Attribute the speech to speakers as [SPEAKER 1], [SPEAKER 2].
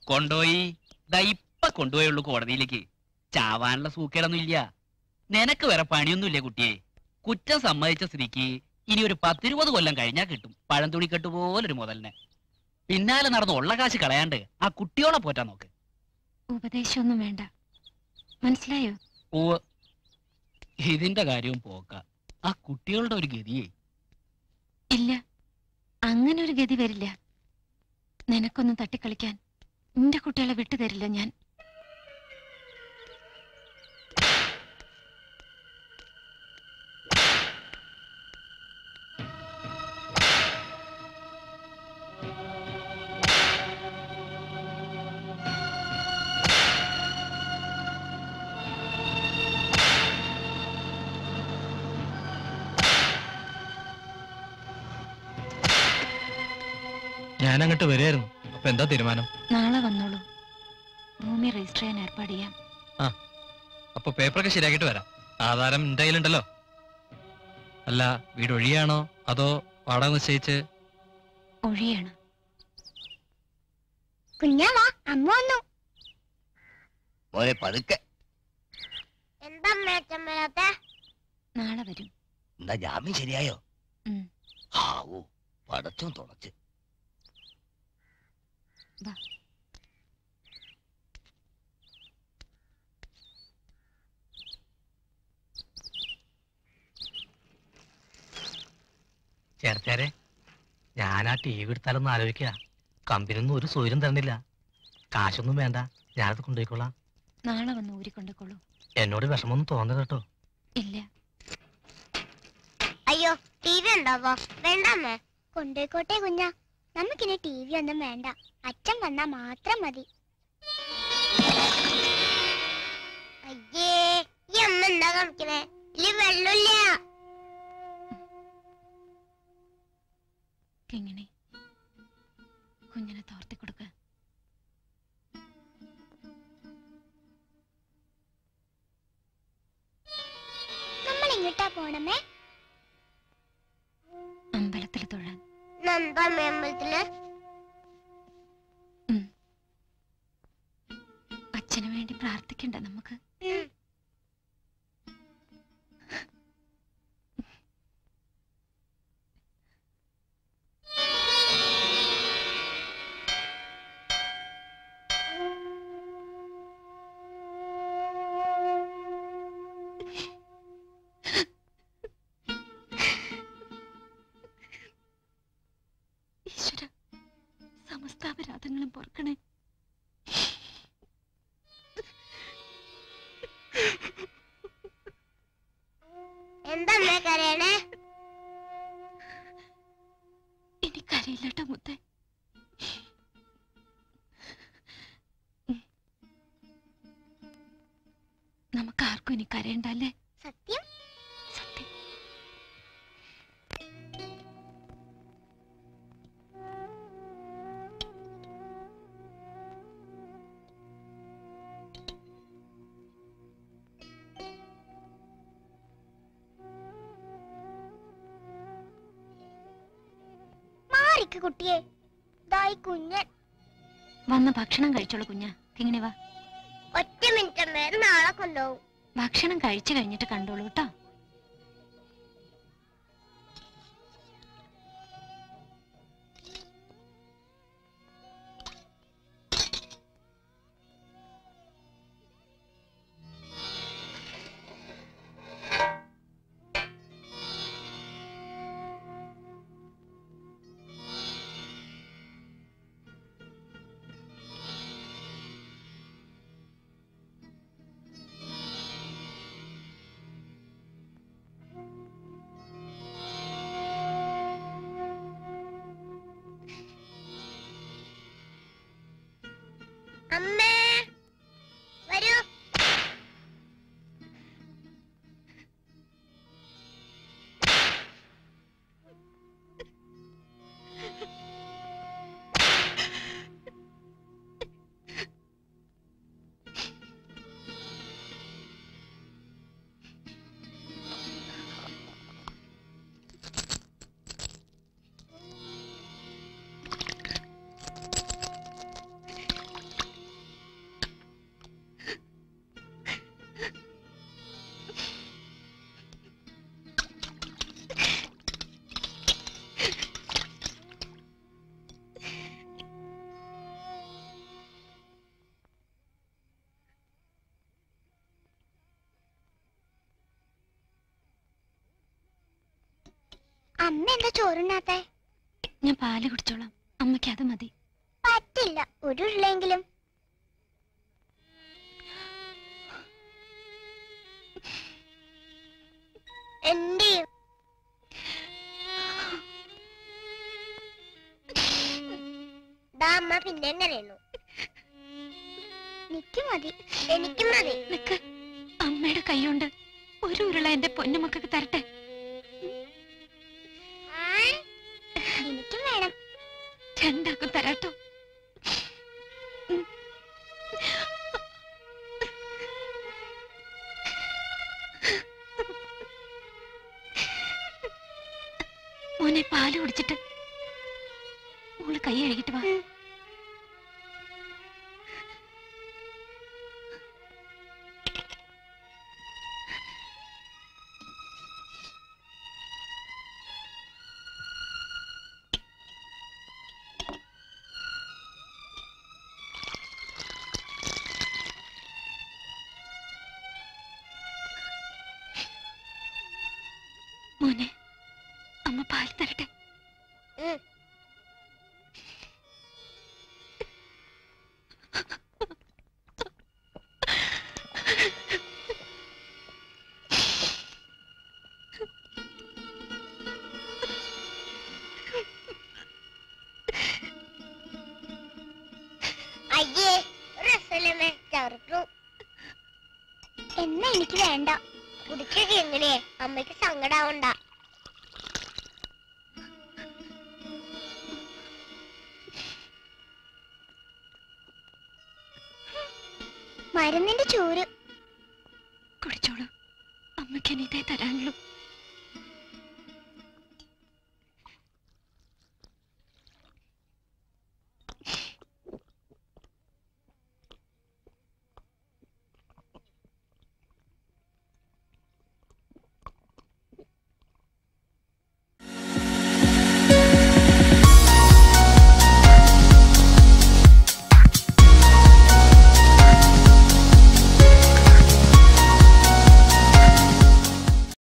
[SPEAKER 1] കൊണ്ടുപോയി ദാ ഇപ്പൊ കൊണ്ടുപോയുള്ളൂ കോടതിയിലേക്ക് ചാവാനുള്ള സൂക്കേടൊന്നും ഇല്ല നിനക്ക് വേറെ പണിയൊന്നുമില്ല കുട്ടിയെ കുറ്റം സമ്മതിച്ച സ്ഥിതിക്ക് ഇനി ഒരു പത്തിരുപത് കൊല്ലം കഴിഞ്ഞാൽ കിട്ടും പഴം തുണിക്കെട്ട് പോലൊരു മുതലിനെ പിന്നാലെ നടന്ന് ഉള്ള കാശ് കളയാണ്ട് ആ കുട്ടിയോളെ പോറ്റാൻ നോക്ക്
[SPEAKER 2] ഉപദേശമൊന്നും വേണ്ട മനസ്സിലായോ
[SPEAKER 1] ഓ ഇതിന്റെ കാര്യവും പോക്ക ആ കുട്ടികളുടെ ഒരു ഗതിയേ
[SPEAKER 2] ഇല്ല അങ്ങനെ ഒരു ഗതി വരില്ല നിനക്കൊന്നും തട്ടിക്കളിക്കാൻ നിന്റെ കുട്ടികളെ വിട്ടുതരില്ല ഞാൻ
[SPEAKER 3] ഞാൻ അങ്ങോട്ട് വരികയായിരുന്നു അപ്പൊ എന്താ തീരുമാനം
[SPEAKER 2] നാളെ വന്നോളൂ ഭൂമി രജിസ്റ്റർ ചെയ്യാൻ ഏർപ്പാട് ചെയ്യാം
[SPEAKER 3] അപ്പൊ പേപ്പറൊക്കെ ശരിയാക്കിയിട്ട് വരാം ആധാരം എന്റെ കയ്യിലുണ്ടല്ലോ അല്ല വീട് ഒഴിയാണോ അതോ വാടക നിശ്ചയിച്ച്
[SPEAKER 2] ഒഴിയാണ്
[SPEAKER 4] കുഞ്ഞാവാ അമ്മ വന്നു
[SPEAKER 5] മോനെ പതുക്കെ
[SPEAKER 4] എന്താ അമ്മ അച്ഛൻ വരാത്തെ
[SPEAKER 2] നാളെ വരും
[SPEAKER 5] എന്താ ജാമ്യം ശരിയായോ
[SPEAKER 2] ഉം.
[SPEAKER 5] ഹാവൂ പടച്ചും തുളച്ച്
[SPEAKER 2] വാ.
[SPEAKER 3] ചേർച്ചാരെ ഞാൻ ആ ടി വി എടുത്താലൊന്ന് ആലോചിക്കുക കമ്പനിയൊന്നും ഒരു സൗകര്യം തരണില്ല കാശൊന്നും വേണ്ട ഞാനത് കൊണ്ടുപോയിക്കോളാം
[SPEAKER 2] നാളെ വന്ന് ഊരിക്കൊണ്ടുക്കോളൂ
[SPEAKER 3] എന്നോട് വിഷമൊന്നും തോന്നരുത് കേട്ടോ
[SPEAKER 2] ഇല്ല
[SPEAKER 4] അയ്യോ ടി വി ഉണ്ടാവോ വേണ്ട അമ്മേ കൊണ്ടുപോയിക്കോട്ടെ കുഞ്ഞ നമുക്കിനി ടി വി ഒന്നും വേണ്ട അച്ഛൻ വന്നാ മാത്രം മതി അയ്യേ ഈ അമ്മ എന്താ കാണിക്കണേ ഇതില് വെള്ളമില്ല
[SPEAKER 2] കിങ്ങിണി കുഞ്ഞിനെ തോർത്തി കൊടുക്ക
[SPEAKER 4] നമ്മൾ ഇങ്ങോട്ടാ പോണമേ
[SPEAKER 2] അമ്പലത്തിൽ തൊഴാൻ
[SPEAKER 4] നന്ദമ്മ അമ്പലത്തില്
[SPEAKER 2] അച്ഛന് വേണ്ടി പ്രാർത്ഥിക്കണ്ട നമുക്ക്
[SPEAKER 4] ഉം.
[SPEAKER 2] ഈശ്വര സമസ്താപരാധങ്ങളും പൊറുക്കണേ
[SPEAKER 4] എന്താ അമ്മേ കരയണേ
[SPEAKER 2] എനിക്കറിയില്ലട്ടോ മുത്തേ നമുക്ക് ആർക്കും ഇനി കരയണ്ടല്ലേ
[SPEAKER 4] സത്യം
[SPEAKER 2] സത്യം
[SPEAKER 4] മാറിക്ക് കുട്ടിയെ ദായി കുഞ്ഞൻ
[SPEAKER 2] വന്ന് ഭക്ഷണം കഴിച്ചോളൂ കുഞ്ഞ കിങ്ങിണി വാ
[SPEAKER 4] ഒറ്റ മിനിറ്റ് അമ്മേ നാളെ കൊണ്ടുപോകും
[SPEAKER 2] ഭക്ഷണം കഴിച്ചു കഴിഞ്ഞിട്ട് കണ്ടോളൂ കേട്ടോ
[SPEAKER 4] അമ്മേ വരൂ അമ്മ എന്താ ചോറുണ്ണാത്തെ
[SPEAKER 2] ഞാൻ പാല് കുടിച്ചോളാം അമ്മയ്ക്ക് അത് മതി
[SPEAKER 4] പറ്റില്ല ഒരു ഉരുളെങ്കിലും എന്റെ അമ്മ പിന്നെ കരയുന്നു എനിക്ക് മതി എനിക്ക് മതി
[SPEAKER 2] നിക്ക് അമ്മയുടെ കൈകൊണ്ട് ഒരു ഉരുള എന്റെ പൊന്നുമക്കൾക്ക് തരട്ടെ
[SPEAKER 4] എനിക്കും വേണം
[SPEAKER 2] രണ്ടാക്കും തരാട്ടോ മോനെ പാല് കുടിച്ചിട്ട് മോള് കൈ കഴുകിട്ട് വാ മോനെ അമ്മ പാല് തരട്ടെ
[SPEAKER 4] ഉം. അയ്യേ രസമല്ലേ ചവർത്തു എന്നാ എനിക്ക് വേണ്ട കുടിച്ചത് എങ്ങനെയേ അമ്മയ്ക്ക് സങ്കടാവണ്ട മരുന്നിന്റെ ചൂര്